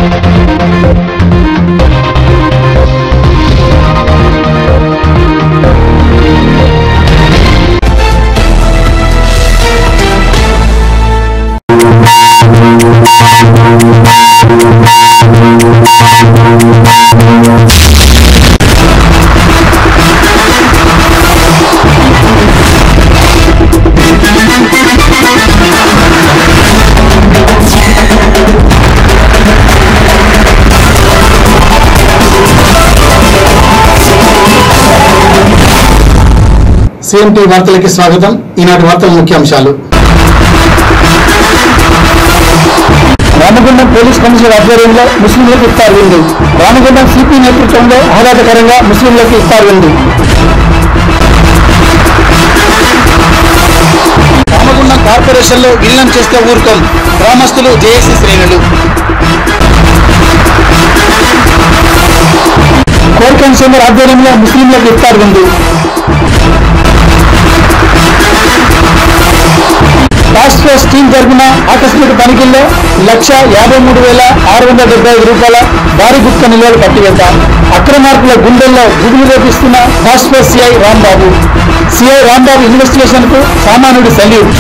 CMT వార్తలకి స్వాగతం ఈనాటి వార్తల ముఖ్యాంశాలు రామగుండం పోలీస్ కమిషనర్ ఆధ్వర్యంలో ముస్లింలకు ఇఫ్తార్ విందు రామగుండం సిపి నేతృత్వంలో ఆహ్లాదకరంగా ముస్లింలకు ఇఫ్తార్ విందు రామగుండం కార్పొరేషన్లో విలీనం చేస్తే ఊరుకోం గ్రామస్తులు జేఏసీ శ్రేణులు కోర్ కమిషనర్ ఆధ్వర్యంలో ముస్లింలకు ఇఫ్తార్ విందు టాస్క్ ఫోర్స్ టీం జరిపిన ఆకస్మిక తనిఖీల్లో లక్ష యాభై మూడు వేల ఆరు వందల డెబ్బై ఐదు రూపాయల భారీ గుప్త నిల్వలు పట్టివేత అక్రమార్కుల గుండెల్లో గుడులు రేపిస్తున్న task force CI Rambabu CI Rambabu investigation కు సామాన్యుడి సల్యూట్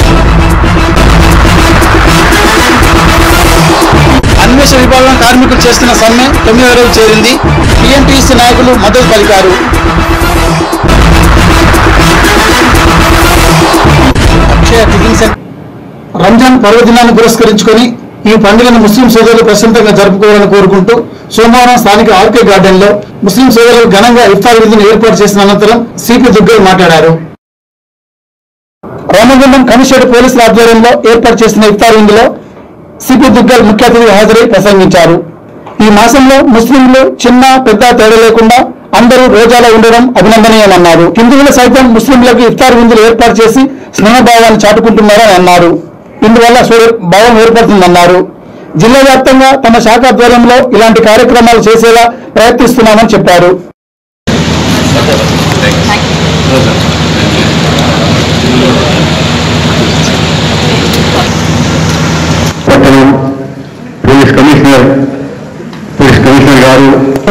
అన్వేషణ విభాగం కార్మికులు చేస్తున్న సమ్మె తొమ్మిదో రోజు చేరింది టీఎన్టీసీ నాయకులు మద్దతు పలికారు అక్షయ టిఫిన్ సెంటర్ రంజాన్ పర్వదినాన్ని పురస్కరించుకొని ఈ పండుగను ముస్లిం సోదరులు ప్రశాంతంగా జరుపుకోవాలని కోరుకుంటూ సోమవారం స్థానిక ఆర్కే గార్డెన్ లో ముస్లిం సోదరులు ఘనంగా ఇఫ్తార్ విందును ఏర్పాటు చేసిన అనంతరం సిపి దుగ్గల్ మాట్లాడారు రామగుండం కమిషనర్ పోలీసుల ఆధ్వర్యంలో ఏర్పాటు చేసిన ఇఫ్తార్ విందులో సిపి దుగ్గల్ ముఖ్య అతిథిగా హాజరై ప్రసంగించారు ఈ మాసంలో ముస్లింలు చిన్న పెద్ద తేడా లేకుండా అందరూ రోజాలో ఉండడం అభినందనీయమన్నారు హిందువులు సైతం ముస్లింలకు ఇఫ్తార్ విందులు ఏర్పాటు చేసి స్నేహభావాన్ని చాటుకుంటున్నారని అన్నారు ఇందువల్ల సోదర భావం ఏర్పడుతుందన్నారు జిల్లా వ్యాప్తంగా తమ శాఖ ఆధ్వర్యంలో ఇలాంటి కార్యక్రమాలు చేసేలా ప్రయత్నిస్తున్నామని చెప్పారు పట్టణం పోలీస్ కమిషనర్ పోలీస్ కమిషనర్ గారు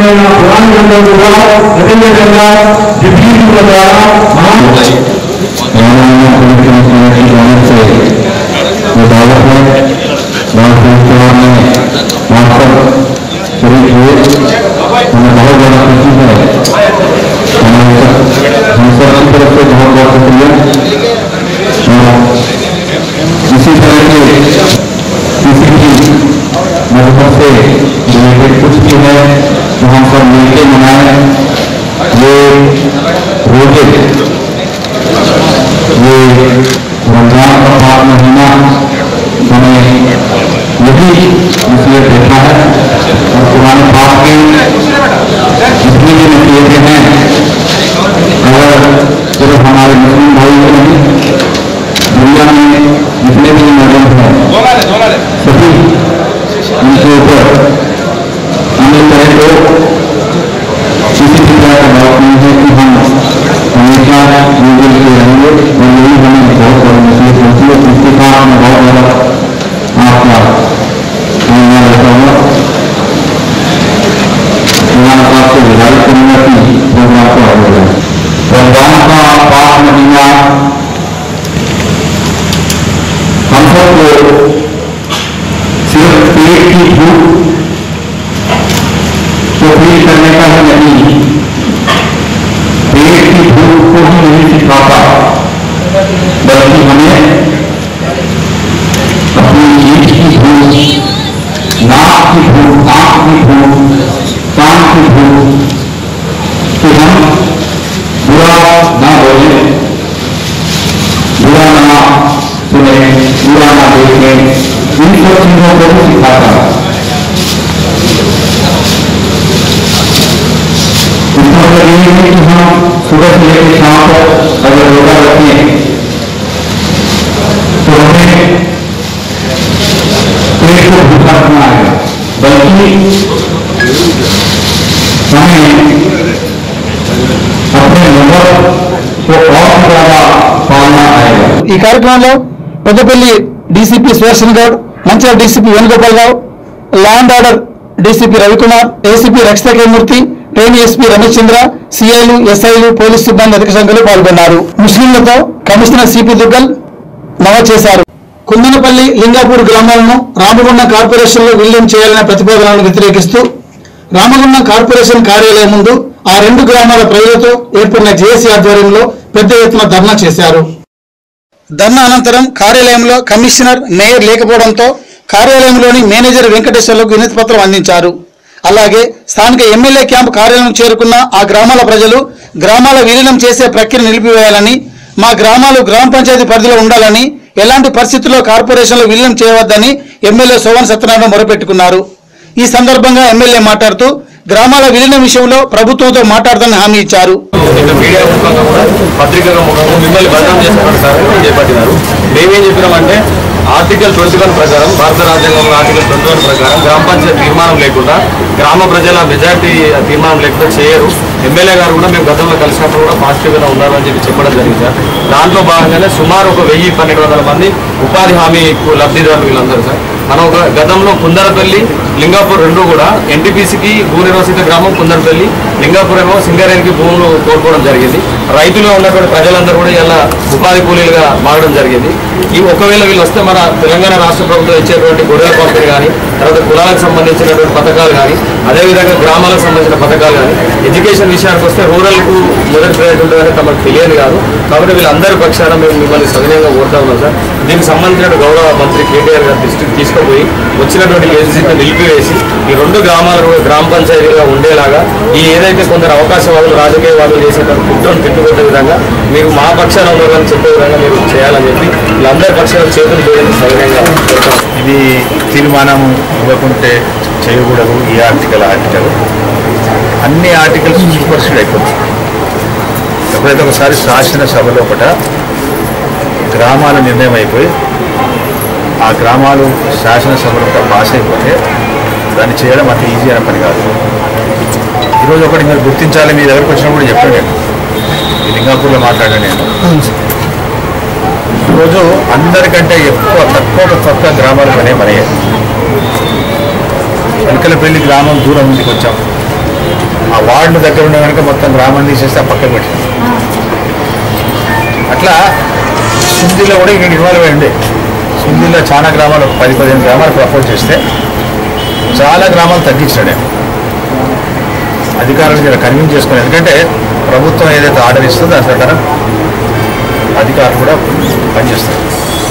ये दावत है बहुत संस्थान में मास्टर शरीफ हुए हमें बहुत बड़ा खुशी है हमारे हम सब की तरफ से बहुत बहुत शुक्रिया और इसी तरह के किसी भी मजहब से रिलेटेड कुछ भी है तो हम सब मिलकर मनाएं ये रोजे ये रमजान का पाक महीना हमें यही नसीहत देता है और पुराने पाक के जितनी भी नसीहतें हैं अगर सिर्फ हमारे मुस्लिम भाई को नहीं दुनिया में जितने भी मजहब हैं सभी उनके ऊपर अमल करें तो किसी भी तरह का बात नहीं है कि हम हमेशा मिलजुल के रहेंगे और यही हमें बहुत बड़ी नसीहत होती है इसके साथ मैं बहुत बड़ा आपका धन्यवाद रहता हूँ मैं आपसे गुजारिश करूंगा कि प्रोग्राम को आगे बढ़ाएं रमजान का पाक महीना हम सबको सिर्फ पेट की भूख को पूरी करने का ही नहीं पेट की भूख को ही नहीं सिखाता बल्कि हमें अपनी जीत की भूख नाक की भूख आंख की भूख कान की भूख कि हम बुरा ना बोले बुरा ना सुने बुरा ना देखें इन सब चीजों को भी सिखाता है इसका मतलब ये है कि हम सुबह से लेकर शाम तक अगर रोजा रखें तो हमें पेट को भूखा रखना आएगा बल्कि हमें अपने नजर को और ज्यादा पालना आएगा ఈ కార్యక్రమంలో Peddapalli DCP Sudarshan Goud Mancherial DCP Venugopal Rao law and order DCP Ravikumar ACP Rakshitha K Murthy train SP Ramesh Chandra సిఐలు ఎస్ఐలు పోలీసు సిబ్బంది అధిక సంఖ్యలో పాల్గొన్నారు ముస్లింలతో కమిషనర్ సిపి దుగ్గల్ నవ చేశారు కుందనపల్లి లింగాపూర్ గ్రామాలను రామగుండం కార్పొరేషన్లో విలీనం చేయాలనే ప్రతిపాదనలను వ్యతిరేకిస్తూ రామగుండం కార్పొరేషన్ కార్యాలయం ముందు ఆ రెండు గ్రామాల ప్రజలతో ఏర్పడిన జేఏసీ ఆధ్వర్యంలో పెద్ద ఎత్తున ధర్నా చేశారు ధర్నా అనంతరం కార్యాలయంలో కమిషనర్ మేయర్ లేకపోవడంతో కార్యాలయంలోని మేనేజర్ వెంకటేశ్వర్లకు వినతి పత్రం అందించారు అలాగే స్థానిక ఎమ్మెల్యే క్యాంప్ కార్యాలయం చేరుకున్న ఆ గ్రామాల ప్రజలు గ్రామాల విలీనం చేసే ప్రక్రియ నిలిపివేయాలని మా గ్రామాలు గ్రామ పంచాయతీ పరిధిలో ఉండాలని ఎలాంటి పరిస్థితుల్లో కార్పొరేషన్లో విలీనం చేయవద్దని ఎమ్మెల్యే సోవన్ సత్యనారాయణ మొరపెట్టుకున్నారు ఈ సందర్భంగా ఎమ్మెల్యే మాట్లాడుతూ గ్రామాల విలీనం విషయంలో ప్రభుత్వంతో మాట్లాడతానని హామీ ఇచ్చారు ఇంకా మీడియా ముఖంగా కూడా పత్రికల ముఖంగా మిమ్మల్ని బదనాం చేస్తున్నారు సార్ అని చేపట్టినారు మేమేం చెప్పినామంటే ఆర్టికల్ ట్వంటీ వన్ ప్రకారం భారత రాజ్యాంగంలో ఆర్టికల్ ట్వంటీ వన్ ప్రకారం గ్రామ పంచాయతీ తీర్మానం లేకుండా గ్రామ ప్రజల మెజార్టీ తీర్మానం లేకుండా చేయరు ఎమ్మెల్యే గారు కూడా మేము గతంలో కలిసినప్పుడు కూడా పాజిటివ్గా ఉన్నారు అని చెప్పి చెప్పడం జరిగింది సార్ దాంట్లో భాగంగానే సుమారు ఒక వెయ్యి పన్నెండు వందల మంది ఉపాధి హామీ లబ్ధిదారులు వీళ్ళందరూ సార్ మనం ఒక గతంలో కుందరపల్లి లింగాపూర్ రెండు కూడా ఎన్టీపీసీకి భూ నిర్వసిత గ్రామం కుందరపల్లి లింగాపూర్ ఏమో సింగారేణికి భూములు కోల్పోవడం జరిగింది రైతులుగా ఉన్నటువంటి ప్రజలందరూ కూడా ఇలా ఉపాధి కూలీలుగా మారడం జరిగింది ఈ ఒకవేళ వీళ్ళు వస్తే మన తెలంగాణ రాష్ట్ర ప్రభుత్వం ఇచ్చేటువంటి గొర్రెల పంపిణీ కానీ తర్వాత కులాలకు సంబంధించినటువంటి పథకాలు కానీ అదేవిధంగా గ్రామాలకు సంబంధించిన పథకాలు కానీ ఎడ్యుకేషన్ విషయానికి వస్తే రూరల్కు మొదటి ప్రయారిటీ ఉంటుందని తమకు తెలియదు కాదు కాబట్టి వీళ్ళందరి పక్షాన మేము మిమ్మల్ని సవినయంగా కోరుతా ఉన్నాం సార్ దీనికి సంబంధించిన గౌరవ మంత్రి కేటీఆర్ గారి దృష్టికి తీసుకుపోయి వచ్చినటువంటి ఏజెన్సీని నిలిపివేసి ఈ రెండు గ్రామాలు కూడా గ్రామ పంచాయతీగా ఉండేలాగా ఈ ఏదైతే కొందరు అవకాశవాదులు రాజకీయవాదులు చేసేటప్పుడు కుట్రను తిట్టుకునే విధంగా మీరు మా పక్షాన ఉన్నారని చెప్పే విధంగా మీరు చేయాలని చెప్పి వీళ్ళందరి పక్షాన చేతులు చేయడానికి సవినయంగా కోరుతాం ఇది తీర్మానం ఇవ్వకుంటే చేయకూడదు ఈ ఆర్టికల్ ఆర్టికల్ అన్ని ఆర్టికల్స్ సూపర్సీడ్ అయిపోతుంది ఎప్పుడైతే ఒకసారి శాసనసభ లోపల గ్రామాల నిర్ణయం అయిపోయి ఆ గ్రామాలు శాసనసభలో పాస్ అయిపోతే దాన్ని చేయడం అంత ఈజీ అయిన పని కాదు ఈరోజు ఒకటి మీరు గుర్తించాలి మీ దగ్గరకు వచ్చినప్పుడు చెప్పాను నేను ఈ లింగాపూర్లో మాట్లాడాను నేను ఈరోజు అందరికంటే ఎక్కువ తక్కువ తక్కువ గ్రామాలు పనే మనయే వెనకలపల్లి గ్రామం దూరం ఉంది కొంచెం ఆ వార్డు దగ్గర ఉన్న కనుక మొత్తం గ్రామం తీసేస్తే ఆ పక్కన పెట్టాం అట్లా సింధిలో కూడా ఇక్కడ ఇన్వాల్వ్ అయ్యండి సింధిలో చాలా గ్రామాలు ఒక పది పదిహేను గ్రామాలు ప్రపోజ్ చేస్తే చాలా గ్రామాలు తగ్గించాడు అధికారులు జర కన్విన్స్ చేసుకుని ఎందుకంటే ప్రభుత్వం ఏదైతే ఆర్డర్ ఇస్తుందో దాని ప్రకారం అధికారులు కూడా పనిచేస్తారు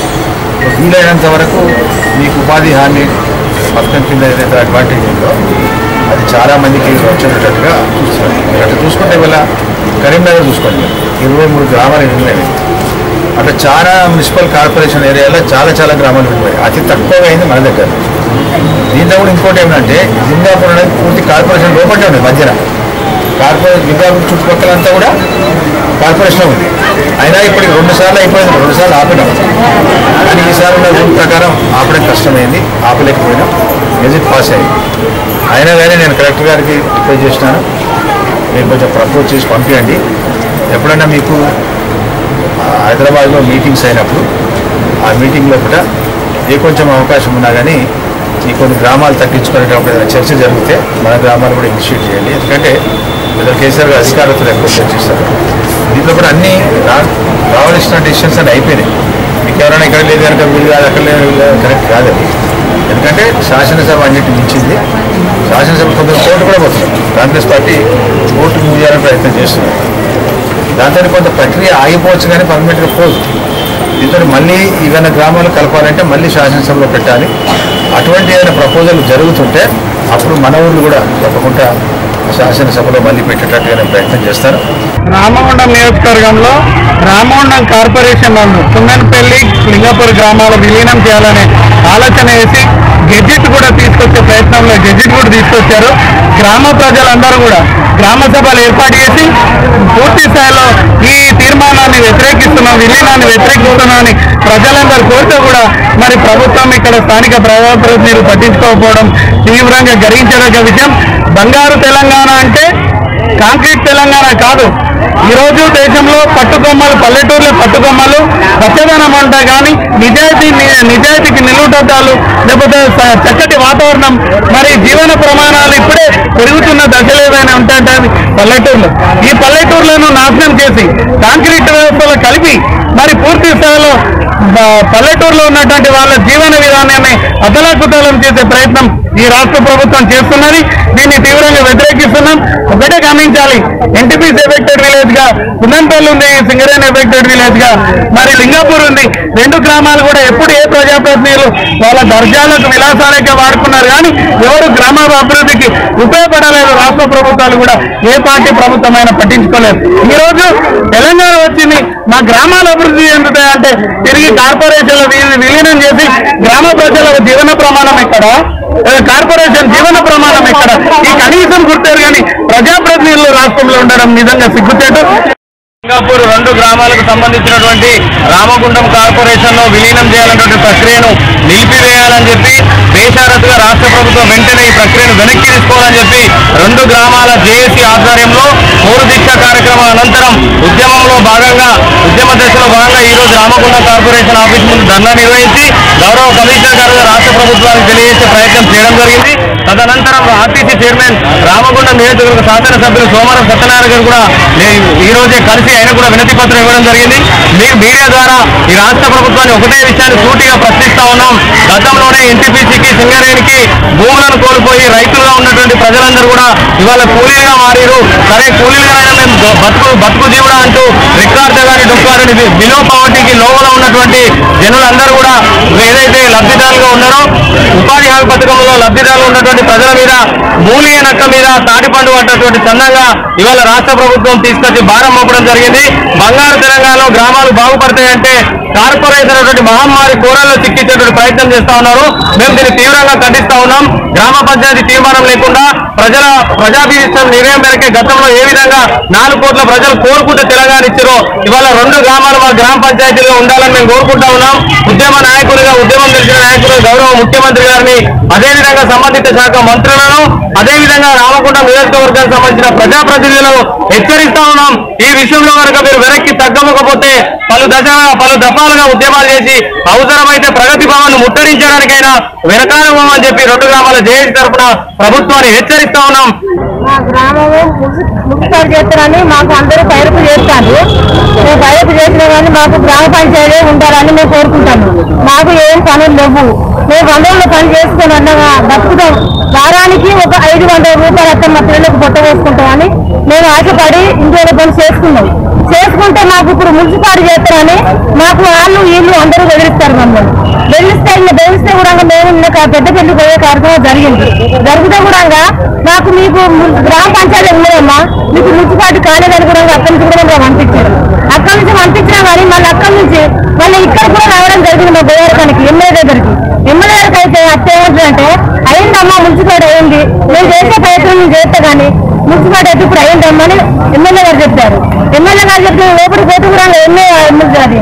వీలైనంత వరకు మీకు ఉపాధి హామీ పథకం కింద ఏదైతే అడ్వాంటేజ్ ఉందో అది చాలా మందికి వచ్చేటట్టుగా చూస్తున్నారు మీరు అట్లా చూసుకుంటే ఇవాళ కరీంనగర్ చూసుకోండి మీరు ఇరవై మూడు గ్రామాలు ఉన్నాయి అట్లా చాలా మున్సిపల్ కార్పొరేషన్ ఏరియాలో చాలా చాలా గ్రామాలు ఉన్నాయి అతి తక్కువగా అయింది మన దగ్గర దీంట్లో కూడా ఇంకోటి ఏమంటే లింగాపూర్ అనేది పూర్తి కార్పొరేషన్ లోపలే ఉంది మధ్యన కార్పొరేషన్ లింగాపూర్ చుట్టుపక్కలంతా కూడా కార్పొరేషన్ ఉంది అయినా ఇప్పటికి రెండు సార్లు అయిపోయింది రెండు సార్లు ఆపినాం కానీ ఈసారి ఉన్న రూల్ ప్రకారం ఆపడం కష్టమైంది ఆపలేకపోయినాం గెజిట్ పాస్ అయింది అయినా కానీ నేను కలెక్టర్ గారికి రిక్వెస్ట్ చేసినాను మీరు కొంచెం ప్రపోజ్ చేసి పంపించండి ఎప్పుడైనా మీకు ఆ, హైదరాబాద్లో మీటింగ్స్ అయినప్పుడు ఆ మీటింగ్ లోపల ఏ కొంచెం అవకాశం ఉన్నా కానీ ఈ కొన్ని గ్రామాలు తగ్గించుకునేటప్పుడు ఏదైనా చర్చ జరిగితే మన గ్రామాలు కూడా ఇనిషియేట్ చేయండి ఎందుకంటే వీళ్ళ కేసీఆర్ గారు అధికారులతో ఎక్కువ చర్చిస్తారు దీంట్లో కూడా అన్ని రా- రావాల్సిన డెసిషన్స్ అన్ని అయిపోయినాయి మీకు ఎవరైనా ఇక్కడ లేదు కనుక వీళ్ళు కాదు అక్కడ లేదు వీళ్ళు కాదు, కరెక్ట్ కాదు అది ఎందుకంటే శాసనసభ అన్నింటి మించింది శాసనసభ కొందరు కోర్టు కూడా పోతుంది కాంగ్రెస్ పార్టీ కోర్టు మూవ్ చేయాలని ప్రయత్నం చేస్తుంది దాంతో కొంత ప్రక్రియ ఆగిపోవచ్చు కానీ పర్మనెంట్గా పోదు దీంతో మళ్ళీ ఏదైనా గ్రామాలు కలపాలంటే మళ్ళీ శాసనసభలో పెట్టాలి అటువంటి ఏదైనా ప్రపోజల్ జరుగుతుంటే అప్పుడు మన ఊళ్ళు కూడా తప్పకుండా శాసనసభలో మళ్ళీ పెట్టేటట్టుగా నేను ప్రయత్నం చేస్తాను రామగుండం నియోజకవర్గంలో రామగుండం కార్పొరేషన్ నందు కుందనపల్లి లింగపూర్ గ్రామాల విలీనం చేయాలనే ఆలోచన వేసి గెజిట్ కూడా తీసుకొచ్చే ప్రయత్నంలో గెజిట్ కూడా తీసుకొచ్చారు గ్రామ ప్రజలందరూ కూడా గ్రామ సభలు ఏర్పాటు చేసి పూర్తి స్థాయిలో ఈ తీర్మానాన్ని వ్యతిరేకిస్తున్నాం విలీనాన్ని వ్యతిరేకిస్తున్నామని ప్రజలందరూ కోరితే కూడా మరి ప్రభుత్వం ఇక్కడ స్థానిక ప్రజాప్రతినిధులు పట్టించుకోకపోవడం తీవ్రంగా గర్హించదగ్గ విషయం బంగారు తెలంగాణ అంటే కాంక్రీట్ తెలంగాణ కాదు ఈ రోజు దేశంలో పట్టుకొమ్మలు పల్లెటూర్ల పట్టుకొమ్మలు పచ్చదనం అంట కానీ నిజాయితీ ని- నిజాయితీకి నిలువుటద్దాలు లేకపోతే స- చక్కటి వాతావరణం మరి జీవన ప్రమాణాలు ఇప్పుడే పెరుగుతున్న దశలు ఏదైనా ఉంటాయంటే అది పల్లెటూర్లు ఈ పల్లెటూర్లను నాశనం చేసి కాంక్రీట్ వ్యవస్థలో కలిపి మరి పూర్తి స్థాయిలో బ- పల్లెటూరులో ఉన్నటువంటి వాళ్ళ జీవన విధానాన్ని అతలాకుతలం చేసే ప్రయత్నం ఈ రాష్ట్ర ప్రభుత్వం చేస్తున్నది దీన్ని తీవ్రంగా వ్యతిరేకిస్తున్నాం ఒకటే గమనించాలి ఎన్టీపీసీ ఎఫెక్టెడ్ విలేజ్ గా కుందన్పల్లి ఉంది సింగరేణి ఎఫెక్టెడ్ విలేజ్ గా మరి లింగాపూర్ ఉంది రెండు గ్రామాలు కూడా ఎప్పుడు ఏ ప్రజాప్రతినిధులు వాళ్ళ దర్జాలకు విలాసాలకే వాడుకున్నారు కానీ ఎవరు గ్రామ అభివృద్ధికి ఉపయోగపడలేదు రాష్ట్ర ప్రభుత్వాలు కూడా ఏ పార్టీ ప్రభుత్వమైనా పట్టించుకోలేదు ఈ రోజు తెలంగాణ వచ్చింది మా గ్రామాల అభివృద్ధి చెందుతాయంటే తిరిగి కార్పొరేషన్లు వీ- విలీనం చేసి గ్రామ ప్రజల జీవన ప్రమాణం ఎక్కడ ఏ, కార్పొరేషన్ జీవన ప్రమాణం ఎక్కడ ఈ కనీసం గుర్తారు కానీ ప్రజాప్రతినిధులు రాష్ట్రంలో ఉండడం నిజంగా సిగ్గుచేటు సింగాపూర్ రెండు గ్రామాలకు సంబంధించినటువంటి రామగుండం కార్పొరేషన్ లో విలీనం చేయాలన్నటువంటి ప్రక్రియను నిలిపివేయాలని చెప్పి బేషరతుగా రాష్ట్ర ప్రభుత్వం వెంటనే ఈ ప్రక్రియను వెనక్కి తీసుకోవాలని చెప్పి రెండు గ్రామాల జేఏసీ ఆధ్వర్యంలో పౌరు దీక్ష కార్యక్రమం అనంతరం ఉద్యమంలో భాగంగా ఉద్యమ దశలో భాగంగా ఈ రోజు రామగుండం కార్పొరేషన్ ఆఫీస్ ముందు ధర్నా నిర్వహించి గౌరవ కమిషనర్ గారు రాష్ట్ర ప్రభుత్వానికి తెలియజేసే ప్రయత్నం చేయడం జరిగింది తదనంతరం ఆర్టీసీ చైర్మన్ రామగుండం నియోజకవర్గ శాసనసభ్యులు సోమవారం సత్యనారాయణ గారు కూడా నే- ఈ రోజే కలిసి ఆయన కూడా వినతి పత్రం ఇవ్వడం జరిగింది మీరు మీడియా ద్వారా ఈ రాష్ట్ర ప్రభుత్వాన్ని ఒకటే విషయాన్ని సూటిగా ప్రశ్నిస్తా ఉన్నాం గతంలోనే ఎన్టీపీసీకి సింగరేణికి భూములను కోల్పోయి రైతులుగా ఉన్నటువంటి ప్రజలందరూ కూడా ఇవాళ కూలీలుగా మారారు సరే కూలీలుగానైనా మేము బ- బతుకు బతుకు జీవుడా అంటూ రికార్డు గాని డొక్కారని బిలో పవర్టీకి లోపల ఉన్నటువంటి జనులందరూ కూడా ఏదైతే లబ్ధిదారులుగా ఉన్నారో ఉపాధి హామీ పథకంలో లబ్ధిదారులు ఉన్నటువంటి ప్రజల మీద మూలియ నక్క మీద తాటిపండు పడ్డటువంటి చందంగా ఇవాళ రాష్ట్ర ప్రభుత్వం తీసుకొచ్చి భారం మోపడం జరిగింది బంగారు తెలంగాణలో గ్రామాలు బాగుపడతాయంటే కార్పొరేషన్ అనేటువంటి మహమ్మారి కూరల్లో చిక్కించేటువంటి ప్రయత్నం చేస్తా ఉన్నారు మేము దీన్ని తీవ్రంగా ఖండిస్తా ఉన్నాం గ్రామ పంచాయతీ తీర్మానం లేకుండా ప్రజల ప్రజాభిష్టం నిర్ణయం మేరకే గతంలో ఏ విధంగా నాలుగు కోట్ల ప్రజలు కోరుకుంటూ తెలంగాణ ఇచ్చారో ఇవాళ రెండు గ్రామాలు మా గ్రామ పంచాయతీలుగా ఉండాలని మేము కోరుకుంటా ఉన్నాం ఉద్యమ నాయకులుగా ఉద్యమం తెలిసిన నాయకులు గౌరవ ముఖ్యమంత్రి గారిని అదేవిధంగా సంబంధిత శాఖ మంత్రులను అదేవిధంగా రామగుండం నియోజకవర్గానికి సంబంధించిన ప్రజాప్రతినిధులను హెచ్చరిస్తా ఉన్నాం ఈ విషయంలో కనుక మీరు వెనక్కి తగ్గకపోతే పలు దశ పలు దఫాలుగా ఉద్యమాలు చేసి అవసరమైతే ప్రగతి భవన్ ముట్టడించడానికైనా వెనకాలమని చెప్పి రెండు గ్రామాల జేఏసీ తరఫున ప్రభుత్వాన్ని హెచ్చరిస్తా ఉన్నాం మా గ్రామము మున్సిపల్ చేస్తారని మాకు అందరూ పైరుపు చేస్తాను మేము పైరుపు చేసినా కానీ మాకు గ్రామ పంచాయతీ ఉండాలని మేము కోరుకుంటాము మాకు ఏం పనులు లేవు మేము వందల పని చేసుకొని అన్నగా బతుకుతాం వారానికి ఒక ఐదు వందల రూపాయలు అత్త మా పిల్లలకు పొట్ట వేసుకుంటామని మేము ఆశపడి ఇంట్లో పని చేసుకున్నాం చేసుకుంటే మాకు ఇప్పుడు మున్సిపాలిటీ చేస్తారని మాకు వాళ్ళు వీళ్ళు అందరూ బెదిరిస్తారు మమ్మల్ని బెదిరిస్తే ఇంకా బెదిరిస్తే కూడా మేము నిన్న కా- పెద్ద పెళ్లి పోయే కార్యక్రమం జరిగింది జరిగితే కూడా మాకు మీకు ము- గ్రామ పంచాయతీ ఉన్నదమ్మా మీకు మున్సిపాలిటీ కాలేదని కూడా అక్కడి నుంచి కూడా మాకు పంపించారు అక్కడి నుంచి పంపించినా కానీ మళ్ళీ అక్కడి నుంచి మళ్ళీ ఇక్కడ కూడా రావడం జరిగింది మా గోవర్గానికి ఎమ్మెల్యే దగ్గరికి ఎమ్మెల్యే గారికి అయితే అత్త ఏమంటుందంటే అయిందమ్మా మున్సిపాలిటీ అయింది నేను చేసే ప్రయత్నం నేను చేస్తే కానీ మున్సిపాలిటీ అయితే ఇప్పుడు అయిందమ్మా అని ఎమ్మెల్యే గారు చెప్పారు ఎమ్మెల్యే గారు చెప్పిన లోపలికి పోతే కూడా ఎమ్మెల్యే ఎమ్మెల్యే అది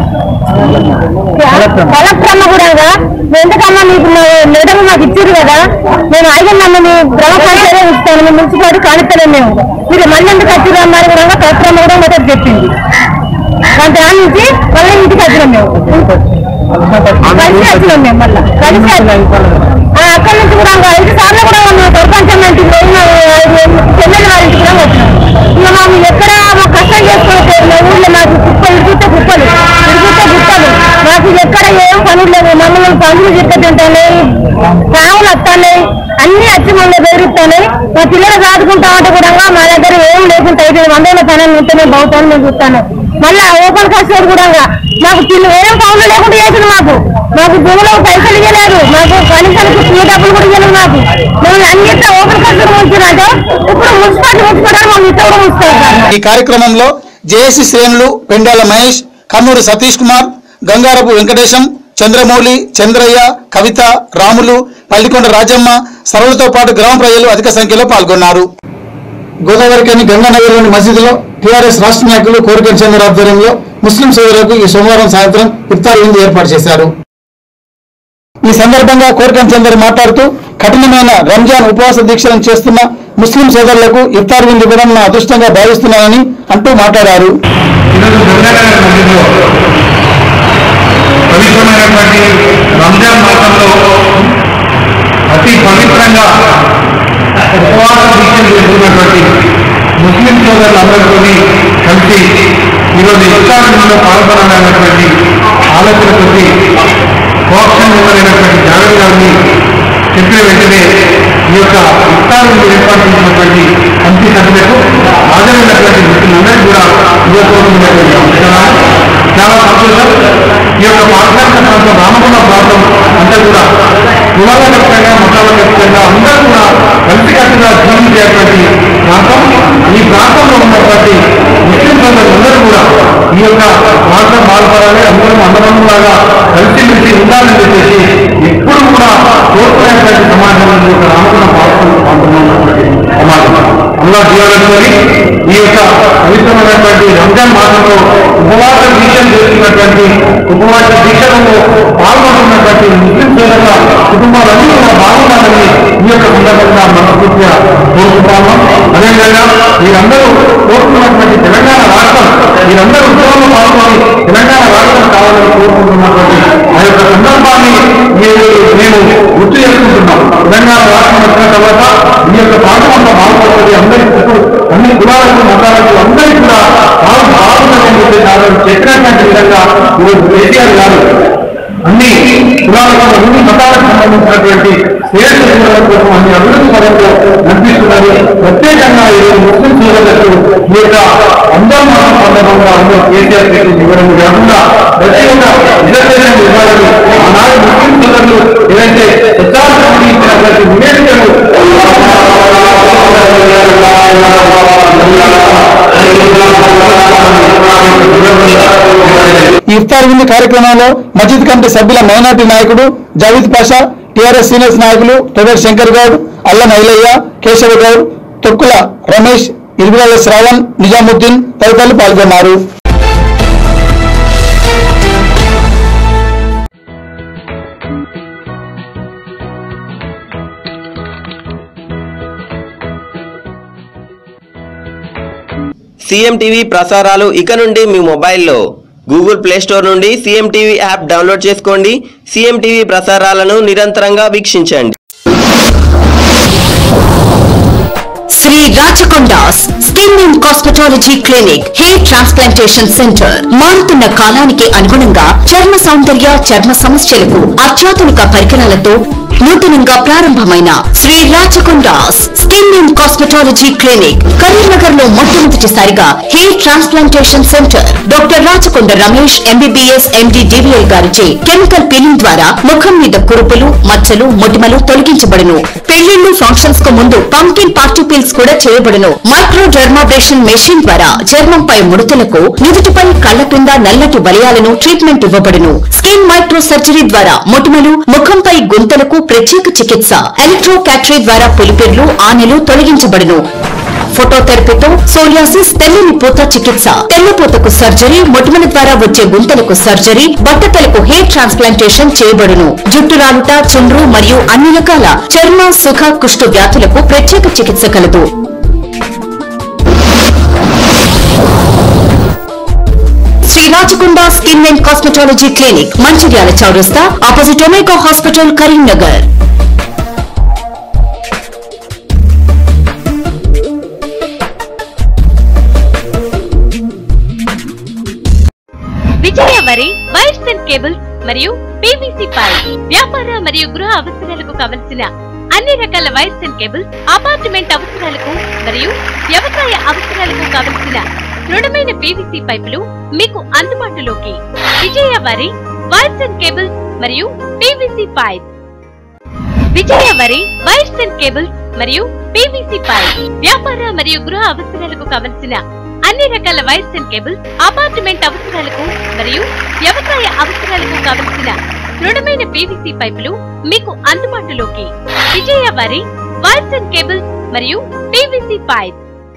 కలెక్టర్ కూడా ఎందుకమ్మా మీకు మేడం మాకు ఇచ్చారు కదా మేము ఆగిందమ్మా మీ గ్రామ పంచాయతీ ఇస్తాను మీ మున్సిపాలిటీ కానిస్తలేము మేము మీరు మళ్ళీ ఎందుకు వచ్చిరు అన్నారు కూడా కలెక్టర్ అమ్మ కూడా మొదటి చెప్పింది దాని దాని నుంచి మళ్ళీ ఇంటికి వచ్చినాం మేము కలిసి వచ్చినాం మేము మళ్ళీ కలిసి వచ్చినాం. ఆ, అక్కడి నుంచి కూడా ఇంకా ఐదు సార్లు కూడా మేము సర్పంచం ఇంటికి పోయిన చెల్లెలు వారి ఇంటికి కూడా వచ్చినాం ఇంకా మేము ఎక్కడ మా కష్టం చేసుకోవచ్చు మా ఊళ్ళో మాకు కుప్పలు ఇరుగుతే కుప్పలు ఇరుగుతే గుట్టలు మాకు ఎక్కడ ఏం పనులు లేవు మమ్మల్ని పనులు చెప్పేటంటే పావులు వస్తాయి అన్ని వచ్చి మమ్మల్ని బెదిరిస్తాయి మా పిల్లలు దాటుకుంటా ఉంటే కూడా మా దగ్గర ఏం లేకుండా అయితే వందల పనులు ఉంటే మేము బాగుతాను మేము చూస్తాను మళ్ళీ ఓపెన్ కస్టమర్ కూడా మాకు తిని వేరే పనులు లేకుండా చేసింది మాకు మాకు భూమిలో పైసలు ఇవ్వలేదు మాకు కనీసానికి తినే డబ్బులు కూడా ఇవ్వలేదు మాకు మేము అన్నింటిలో ఓపెన్ కస్టమర్ ఉంచినట్టు ఇప్పుడు మున్సిపాలిటీ మున్సిపాలిటీ మాకు ఇట్లా కూడా ఉంచుతారు సార్ ఈ కార్యక్రమంలో జేఏసీ శ్రేణులు పెండాల మహేష్ కన్నూరు సతీష్ కుమార్ గంగారపు వెంకటేశం చంద్రమౌళి చంద్రయ్య కవిత రాములు పల్లికొండ రాజమ్మ సరళతో పాటు గ్రామ ప్రజలు అధిక సంఖ్యలో పాల్గొన్నారు గోదావరికని గంగానగర్లోని మసీదులో టీఆర్ఎస్ రాష్ట్ర నాయకులు కోరికల చంద్ర ఆధ్వర్యంలో ముస్లిం సోదరులకు ఈ సోమవారం సాయంత్రం ఇఫ్తార్ విందు ఏర్పాటు చేశారు ఈ సందర్భంగా కోరికం చందర్ మాట్లాడుతూ కఠినమైన రంజాన్ ఉపవాస దీక్షలను చేస్తున్న ముస్లిం సోదరులకు ఇఫ్తార్ విందు ఇవ్వడం నా అదృష్టంగా భావిస్తున్నానని అంటూ మాట్లాడారు ఈరోజు గంగానగర్ మధ్యలో పవిత్రమైనటువంటి రంజాన్ మాసంలో అతి పవిత్రంగా ఉపవాస దీక్షలు చేస్తున్నటువంటి ముస్లిం సోదరులందరితోని కలిసి ఈరోజు ఇష్టానంలో పాల్గొనాలన్నటువంటి ఆలోచనతోటి కోఆప్షన్ ఇవ్వలేనటువంటి జాగ్రత్త గారిని చెప్పిన వెంటనే ఈ యొక్క ఇష్టాలను ఏర్పాటు చేసినటువంటి కమిటీ సభ్యులకు హాజరైనటువంటి వ్యక్తులందరికీ కూడా ఇవ్వకూడదు చాలా సంతోషం ఈ యొక్క పాఠశాల ప్రాంతం రామగుండ ప్రాంతం అంతా కూడా కులాల ఖచ్చితంగా మతాల ఖచ్చితంగా అందరూ కూడా కలిసికట్టుగా జీవించేటువంటి ప్రాంతం ఈ ప్రాంతంలో ఉన్నటువంటి ముస్లిం సోదరులందరూ కూడా ఈ యొక్క ప్రాంతం బాధపడాలి అందరం అందరంలాగా కలిసిమెలిసి ఉండాలని చెప్పేసి ఎప్పుడు కూడా కోరుకునేటువంటి సమాజం ఈ యొక్క రామగుండ ప్రాంతం ప్రాంతంలో ఉన్నటువంటి సమాజం అల్లా జీవనని ఈ యొక్క పవిత్రమైనటువంటి రంజాన్ మాసంలో ఉపవాస దీక్షలు చేస్తున్నటువంటి ఉపవాస దీక్షలలో పాల్గొంటున్నటువంటి ముస్లిం సోదరుల కుటుంబాలన్నీ కూడా బాగుండాలని ఈ యొక్క సందర్భంగా మనస్ఫూర్తిగా కోరుకుంటాము అదేవిధంగా మీరందరూ కోరుకున్నటువంటి తెలంగాణ రాష్ట్రం మీరందరూ ఉద్యోగంలో పాల్గొని తెలంగాణ రాష్ట్రం కావాలని కోరుకుంటున్నటువంటి ఆ యొక్క సందర్భాన్ని మీరు మేము గుర్తు చేసుకుంటున్నాం తెలంగాణ రాష్ట్రం వచ్చిన తర్వాత ఈ యొక్క ప్రాంతం అంతా బాగుపడుతుంది అందరికీ అన్ని కులాలకు మతాలకు అందరికీ కూడా బాగు బాగుందని చెప్పేసి ఆ రోజు చెప్పినటువంటి విధంగా ఈరోజు కేసీఆర్ గారు అన్ని కులాలకు అన్ని మతాలకు సంబంధించినటువంటి శ్రేష్ఠ కోసం అన్ని అభివృద్ధి పదంలో నడిపిస్తున్నారు ప్రత్యేకంగా ఈరోజు ముస్లిం సోదరులకు ఈ యొక్క అందరం మాసం సందర్భంగా అందరూ కేసీఆర్ చేసి ఇవ్వడం కాకుండా ప్రతి ఒక్క రిజర్వేషన్ ఇవ్వాలని ఆనాడు ముస్లిం సోదరులు ఏదైతే ప్రచారం ఇచ్చినటువంటి నివేదికలు ఈ ఇఫ్తార్ విందు కార్యక్రమంలో మస్జిద్ కమిటీ సభ్యుల మైనార్టీ నాయకుడు జావీద్ పాషా టీఆర్ఎస్ సీనియర్స్ నాయకులు ప్రొఫెసర్ శంకర్ గౌడ్ అల్లం ఐలయ్య కేశవ గౌడ్ తొక్కుల రమేష్ ఇరుగుల శ్రావణ్ నిజాముద్దీన్ తదితరులు పాల్గొన్నారు సీఎం టీవీ ప్రసారాలు ఇక నుండి మీ మొబైల్లో గూగుల్ ప్లే స్టోర్ నుండి సీఎం టీవీ యాప్ డౌన్లోడ్ చేసుకోండి సీఎం టీవీ ప్రసారాలను నిరంతరంగా వీక్షించండి Shri Rachakondas skin and cosmetology clinic hair transplantation centre మారుతున్న కాలానికి అనుగుణంగా చర్మ సౌందర్య చర్మ సమస్యలకు అత్యాధునిక పరికరాలతో నూతనంగా ప్రారంభమైన Shri Rachakondas skin and cosmetology clinic Karimnagar లో మొట్టమొదటిసారిగా hair transplantation centre doctor Rachakonda Ramesh MBBS MD DVL గారిచే కెమికల్ పీలింగ్ ద్వారా ముఖం మీద కురుపులు మచ్చలు మొటిమలు తొలగించబడును పెళ్లిళ్లు ఫంక్షన్స్ కు ముందు పంకిన్ పార్టీ పీల్స్ కూడా చేయబడును మైక్రో డర్మాబ్రేషన్ మెషిన్ ద్వారా చర్మంపై ముడతలకు నుదుటిపై కళ్ల కింద నల్లటి వలయాలను ట్రీట్మెంట్ ఇవ్వబడును స్కిన్ మైక్రో సర్జరీ ద్వారా మొటిమలు ముఖంపై గుంతలకు ప్రత్యేక చికిత్స ఎలక్ట్రో క్యాటరీ ద్వారా పులిపిర్లు ఆనెలు తొలగించబడును ఫోటోథెరపీతో సోరియాసిస్ తెల్లని పూత చికిత్స తెల్లపూతకు సర్జరీ మొటిమల ద్వారా వచ్చే గుంతలకు సర్జరీ బట్టతలకు హెయిర్ ట్రాన్స్ప్లాంటేషన్ చేయబడును జుట్టు రాలుట చుండ్రు మరియు అన్ని రకాల చర్మ సుఖ కుష్టు వ్యాధులకు ప్రత్యేక చికిత్స కలదు Shri Rachakonda skin and cosmetology clinic Mancherial Chowrasta opposite Omega hospital Karimnagar Vijaya వరి వైర్స్ అండ్ కేబుల్స్ మరియు పీవీసీ పైప్ వ్యాపార మరియు గృహ అవసరాలకు కావలసిన అన్ని రకాల వైర్స్ అండ్ కేబుల్స్ అపార్ట్మెంట్ అవసరాలకు మరియు వ్యవసాయ అవసరాలకు కావలసిన దృఢమైన పీవీసీ పైపులు మీకు అందుబాటులోకి విజయ వరి వైర్స్ అండ్ కేబుల్స్ మరియు పీవీసీ పైప్ విజయ వరి వైర్స్ అండ్ కేబుల్స్ మరియు పీవీసీ పైప్ వ్యాపార మరియు గృహ అవసరాలకు కావలసిన అన్ని రకాల వైర్స్ అండ్ కేబుల్స్ అపార్ట్మెంట్ అవసరాలకు మరియు వ్యవసాయ అవసరాలకు కావలసిన దృఢమైన పీవీసీ పైపులు మీకు అందుబాటులోకి విజయ వరి వైర్స్ అండ్ కేబుల్స్ మరియు పీవీసీ పైప్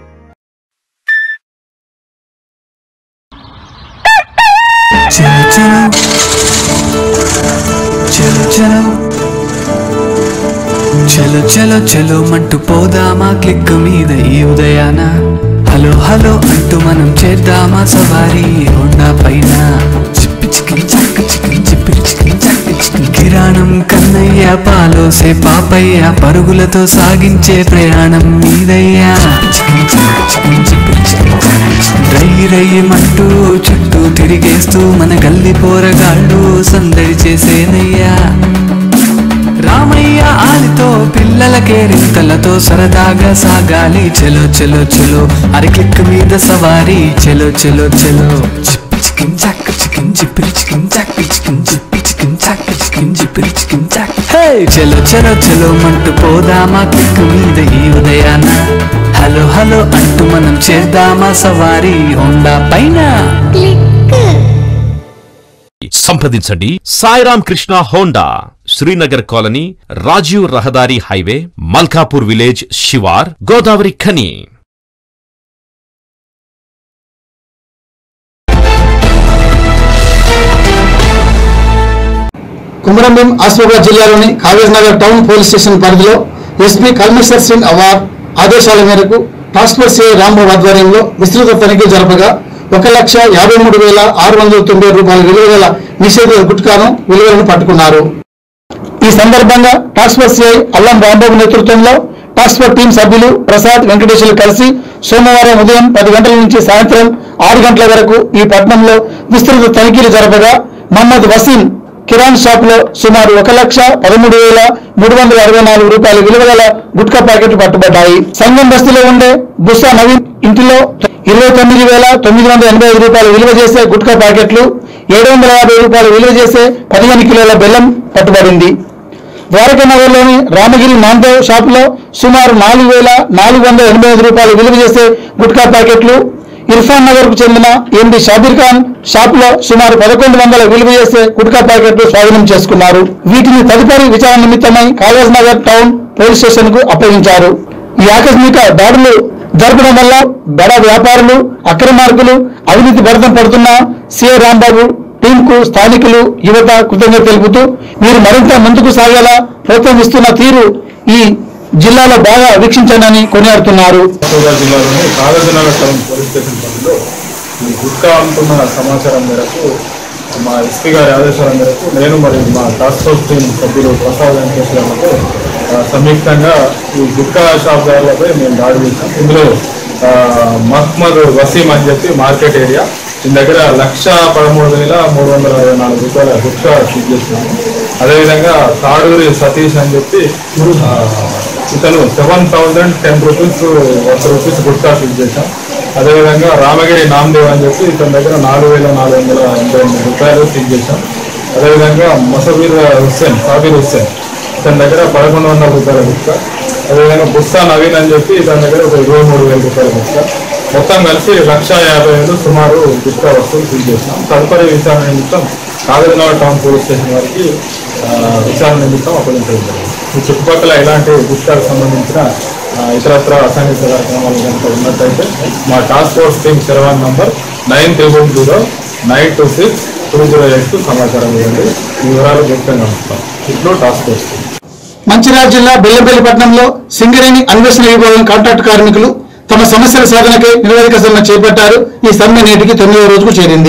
चलो चलो चलो चलो చలో చలో చలో మంటూ పోదామా క్లిక్ మీద ఈ ఉదయాన హలో హలో అంటూ మనం చేద్దామా సవారీ హోండా పైన చిప్పి చికిన్ చక్క చికిన్ చిప్పిరి చికిన్ చక్క చికిన్ కిరాణం కన్నయ్య పాలోసే పాపయ్య పరుగులతో సాగించే ప్రయాణం మీదయ్యా చికిన్ చక్క చికిన్ చిప్పిరి చికిన్ చక్క చికిన్ రై రయ్యమంటూ చుట్టూ తిరిగేస్తూ మన గల్లి పోరగాళ్ళు సందడి చేసేనయ్యా రామయ్య ఆలితో పిల్లలకే రింతలతో సరదాగా సాగాలి చెలో చెలో చెలో అరి క్లిక్ మీద సవారీ చెలో చెలో చెలో చిప్పి చికిన్ చాక్ చికిన్ చిప్పిరి చికిన్ చాక్ చికిన్ చిప్పి చికిన్ చాక్ చికిన్ చిప్పిరి చికిన్ చాక్ హే చెలో చెలో చెలో మంటూ పోదామా క్లిక్ మీద ఈ ఉదయాన హలో హలో అంటూ మనం చేద్దామా సవారీ హోండా పైన సంప్రదించండి సాయిరామ్ కృష్ణ హోండా శ్రీనగర్ కాలనీ రాజీవ్ రహదారి హైవే మల్కాపూర్ విలేజ్ శివార్ గోదావరి ఖని కుమరంభీం ఆసిఫాబాద్ జిల్లాలోని Kaghaznagar town police station పరిధిలో ఎస్పీ కల్మేశ్వర్ సింగ్ అవార్ ఆదేశాల మేరకు టాస్క్ ఫోర్స్ సిఐ రాంబాబు ఆధ్వర్యంలో విస్తృత తనిఖీ జరపగా ఒక లక్ష యాభై మూడు వేల ఆరు వందల తొంభై రూపాయల విలువ గల నిషేధిత గుట్కాను విలువలను పట్టుకున్నారు ఈ సందర్భంగా టాస్క్ ఫోర్స్ సిఐ అల్లం రాంబాబు నేతృత్వంలో టాస్క్ ఫోర్స్ టీం సభ్యులు ప్రసాద్ వెంకటేశ్వర్లు కలిసి సోమవారం ఉదయం పది గంటల నుంచి సాయంత్రం ఆరు గంటల వరకు ఈ పట్టణంలో విస్తృత తనిఖీలు జరపగా మహమ్మద్ వసీం కిరాణ్ షాప్ లో సుమారు ఒక లక్ష పదమూడు వేల మూడు వందల అరవై నాలుగు రూపాయల విలువ గల గుట్కా ప్యాకెట్లు పట్టుబడ్డాయి సంగం బస్తీలో ఉండే బుస్సా నవీన్ ఇంటిలో ఇరవై తొమ్మిది వేల తొమ్మిది వందల ఎనభై ఐదు రూపాయలు విలువ చేసే గుట్కా ప్యాకెట్లు ఏడు వందల యాభై రూపాయలు విలువ చేసే పదిహేను కిలోల బెల్లం పట్టుబడింది ద్వారకానగర్లోని రామగిరి నాందేవ్ షాపులో సుమారు నాలుగు వేల నాలుగు వందల ఎనభై ఐదు రూపాయలు విలువ చేసే గుట్కా ప్యాకెట్లు ఇర్ఫాన్ నగర్ కు చెందిన ఎండి షాబీర్ ఖాన్ షాప్ లో సుమారు పదకొండు వందల విలువ చేసే గుట్కా ప్యాకెట్లు స్వాధీనం చేసుకున్నారు వీటిని తదుపరి విచారణ నిమిత్తమై Kaghaznagar town police station కు అప్పగించారు ఈ ఆకస్మిక దాడులు జరపడం వల్ల బడ వ్యాపారులు అక్రమార్కులు అవినీతి భరతం పడుతున్న సిఐ రాంబాబు టీం కు స్థానికులు యువత కృతజ్ఞత తెలుపుతూ మీరు మరింత ముందుకు సాగేలా ప్రోత్సహిస్తున్న తీరు ఈ జిల్లాలో బాగా వీక్షించండి కొనియాడుతున్నారు సూర్యాపేట జిల్లాలోని కాగజనగర్ టౌన్ పోలీస్ స్టేషన్ పరిధిలో ఈ గుట్కా అంటున్న సమాచారం మేరకు మా ఎస్పీ గారి ఆదేశాల మేరకు నేను మరియు మా టాస్క్ ఫోర్స్ టీం సభ్యులు ప్రసాద్ వెంకటేశ్వరతో సంయుక్తంగా ఈ గుట్కా షాప్దారులపై మేము దాడి చేసాం ఇందులో ఆ, మహ్మద్ వసీం అని చెప్పి మార్కెట్ ఏరియా దీని దగ్గర లక్ష పదమూడు వేల మూడు వందల అరవై నాలుగు రూపాయల గుట్కా సీజ్ చేస్తున్నాము అదేవిధంగా తాడూరి సతీష్ అని చెప్పి ఆ, ఇతను సెవెన్ థౌజండ్ టెన్ రూపీస్ వంద రూపీస్ గుట్కా సీజ్ చేశాం అదేవిధంగా రామగిరి నామదేవ్ అని చెప్పి ఇతని దగ్గర నాలుగు వేల నాలుగు వందల ఎనభై ఎనిమిది రూపాయలు సీజ్ చేశాం అదేవిధంగా మొసబీర్ హుస్సేన్ సాబీర్ హుస్సేన్ ఇతని దగ్గర పదకొండు వందల రూపాయల గుట్కా అదేవిధంగా బుస్సా నవీన్ అని చెప్పి ఇతని దగ్గర ఒక ఇరవై మూడు వేల రూపాయల గుట్కా మొత్తం కలిసి లక్ష యాభై వేలు సుమారు గుట్కా వస్తువులు సీజ్ చేసినాం తదుపరి విచారణ నిమిత్తం కాగజనగర్ టౌన్ పోలీస్ స్టేషన్ వారికి ఆ, విచారణ నిమిత్తం అప్పగించడం జరిగింది ఈ చుట్టుపక్కల ఎలాంటి గుట్కాకు సంబంధించిన ఆ, ఇతరత్ర అసాంఘిక కార్యక్రమాలు కనుక ఉన్నట్టయితే మా task force team seven number nine triple zero nine two six two zero eight సమాచారం ఇవ్వండి ఈ వివరాలు వ్యక్తంగా ఉంచుతాం ఇట్లో టాస్క్ ఫోర్స్ టీమ్ మంచిర్యాల జిల్లా బెల్లంపల్లి పట్టణంలో సింగరేణి అన్వేషణ విభాగం కాంట్రాక్ట్ కార్మికులు తమ సమస్యల సాధనకై నిరోధక సమ్మె చేపట్టారు ఈ సమ్మె నేటికి తొమ్మిదవ రోజుకు చేరింది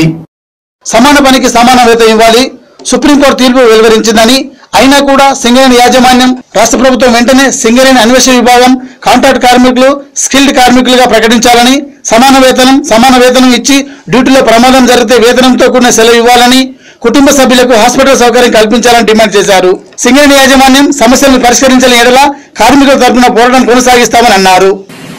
సమాన పనికి సమాన వేతనం ఇవ్వాలి సుప్రీంకోర్టు తీర్పు వెలువరించిందని అయినా కూడా సింగరేణి యాజమాన్యం రాష్ట్ర ప్రభుత్వం వెంటనే సింగరేణి అన్వేషణ విభాగం కాంట్రాక్ట్ కార్మికులు స్కిల్డ్ కార్మికులుగా ప్రకటించాలని సమాన వేతనం సమాన వేతనం ఇచ్చి డ్యూటీలో ప్రమాదం జరిగితే వేతనంతో కూడిన సెలవు ఇవ్వాలని కుటుంబ సభ్యులకు హాస్పిటల్ సౌకర్యం కల్పించాలని డిమాండ్ చేశారు సింగరేణి యాజమాన్యం సమస్యలను పరిష్కరించని ఎడల కార్మికుల తరపున పోరాటం కొనసాగిస్తామని అన్నారు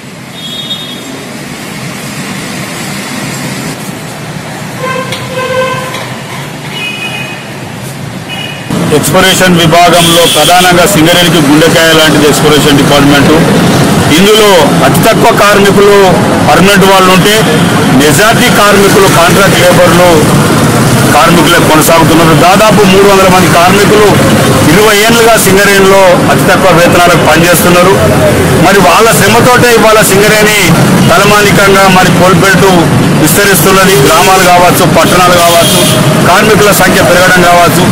ఎక్స్ప్లోరేషన్ విభాగంలో ప్రధానంగా సింగరేణికి గుండెకాయ లాంటిది ఎక్స్ప్లోరేషన్ డిపార్ట్మెంటు ఇందులో అతి తక్కువ కార్మికులు పర్మనెంట్ వాళ్ళు ఉంటే మెజార్టీ కార్మికులు కాంట్రాక్ట్ లేబర్లు కార్మికులే కొనసాగుతున్నారు దాదాపు మూడు వందల మంది కార్మికులు ఇరవై ఏళ్ళుగా సింగరేణిలో అతి తక్కువ వేతనాలకు పనిచేస్తున్నారు మరి వాళ్ళ శ్రమతోటే ఇవాళ సింగరేణి తలమానికంగా మరి కోల్బెల్ట్ విస్తరిస్తున్నది గ్రామాలు కావచ్చు పట్టణాలు కావచ్చు కార్మికుల సంఖ్య పెరగడం కావచ్చు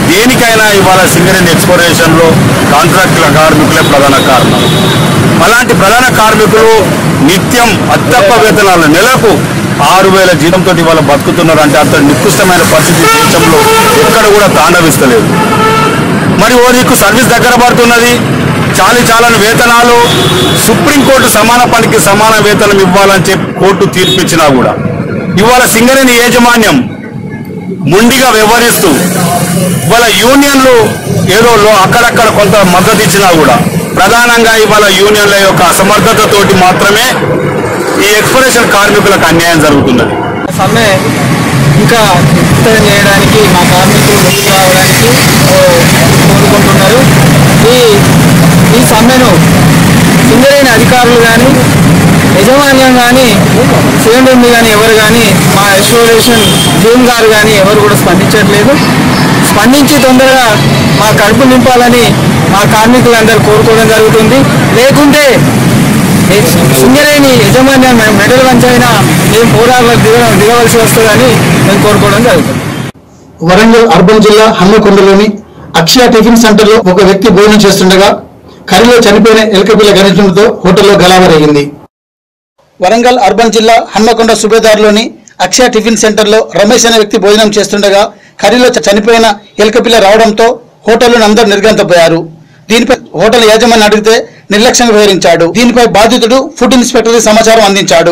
దేనికైనా ఇవాళ సింగరేణి ఎక్స్పోరేషన్లో కాంట్రాక్టుల కార్మికులే ప్రధాన కారణం అలాంటి ప్రధాన కార్మికులు నిత్యం అత్తప్ప వేతనాలు నెలకు ఆరు వేల జీతంతో ఇవాళ బతుకుతున్నారంటే అంత నికృష్టమైన పరిస్థితి దేశంలో ఎక్కడ కూడా తాండవిస్తలేదు మరి ఓ నీకు సర్వీస్ దగ్గర పడుతున్నది చాలి చాలని వేతనాలు సుప్రీంకోర్టు సమాన పనికి సమాన వేతనం ఇవ్వాలని చెప్పి కోర్టు తీర్పిచ్చినా కూడా ఇవాళ సింగరేణి యాజమాన్యం ముండిగా వ్యవహరిస్తూ ఇవాళ యూనియన్లు ఏదో లో- అక్కడక్కడ కొంత మద్దతు ఇచ్చినా కూడా ప్రధానంగా ఇవాళ యూనియన్ల యొక్క అసమర్థతతోటి మాత్రమే ఈ ఎక్స్ప్రెషన్ కార్మికులకు అన్యాయం జరుగుతున్నది సమ్మె ఇంకా విస్తరణ చేయడానికి మా కార్మికులు ముందుకు రావడానికి ఓ, కోరుకుంటున్నారు ఈ ఈ సమ్మెను సింగరేణి అధికారులు కానీ యజమాన్యం కానీ సిఎండి కానీ ఎవరు కానీ మా అసోసియేషన్ జూన్ గారు కానీ ఎవరు కూడా స్పందించట్లేదు స్పందించి తొందరగా మా కడుపు నింపాలని మా కార్మికులందరూ కోరుకోవడం జరుగుతుంది లేకుంటే ఏ సింగరేణి యజమాన్యం మెడల్ వంచైనా మేము పోరాటలకు దిగ దిగవలసి వస్తుందని మేము కోరుకోవడం జరుగుతుంది వరంగల్ అర్బన్ జిల్లా హన్మకొండలోని అక్షయ టిఫిన్ సెంటర్ లో ఒక వ్యక్తి భోజనం చేస్తుండగా కరిలో చనిపోయిన ఎలకపిల్ల గణితంతో హోటల్లో గలావరేగింది వరంగల్ అర్బన్ జిల్లా హన్మకొండ సుబేదార్లోని అక్షయ టిఫిన్ సెంటర్ లో రమేష్ అనే వ్యక్తి భోజనం చేస్తుండగా కరిలో చ- చనిపోయిన ఎలకపిల్ల రావడంతో హోటల్లోని అందరూ నిర్గంతపోయారు దీనిపై హోటల్ యాజమాన్యం అడిగితే నిర్లక్ష్యంగా వివరించాడు దీనిపై బాధితుడు ఫుడ్ ఇన్స్పెక్టర్ సమాచారం అందించాడు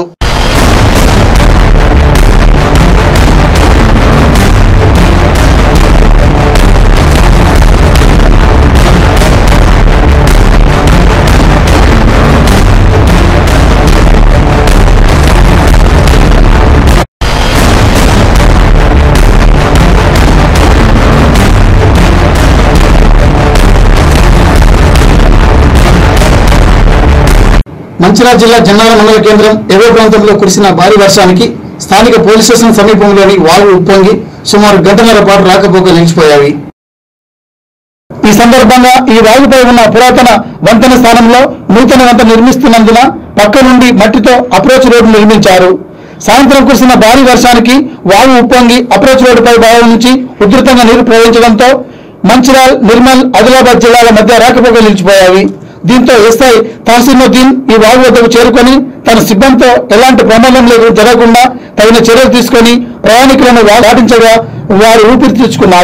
మంచిర్యాల జిల్లా జన్నాల మండల కేంద్రం ఎగువ ప్రాంతంలో కురిసిన భారీ వర్షానికి స్థానిక పోలీస్ స్టేషన్ సమీపంలోని వాగు ఉప్పొంగి సుమారు గంటన్నర పాటు రాకపోకలు నిలిచిపోయాయి ఈ సందర్భంగా ఈ వాగుపై ఉన్న పురాతన వంతెన స్థానంలో నూతన వంతెన నిర్మిస్తున్నందున పక్క నుండి మట్టితో అప్రోచ్ రోడ్డు నిర్మించారు సాయంత్రం కురిసిన భారీ వర్షానికి వాగు ఉప్పొంగి అప్రోచ్ రోడ్డుపై భాగం నుంచి ఉధృతంగా నీరు ప్రవహించడంతో మంచిర్యాల్ నిర్మల్ ఆదిలాబాద్ జిల్లాల మధ్య రాకపోకలు నిలిచిపోయాయి దీంతో ఎస్ఐ తహసీనుద్దీన్ ఈ వాగు వద్దకు చేరుకొని తన సిబ్బందితో ఎలాంటి ప్రమాదం లేదు జరగకుండా తగిన చర్యలు తీసుకొని ప్రయాణికులను దాటించగా వారు ఊపిరి తెచ్చుకున్నారు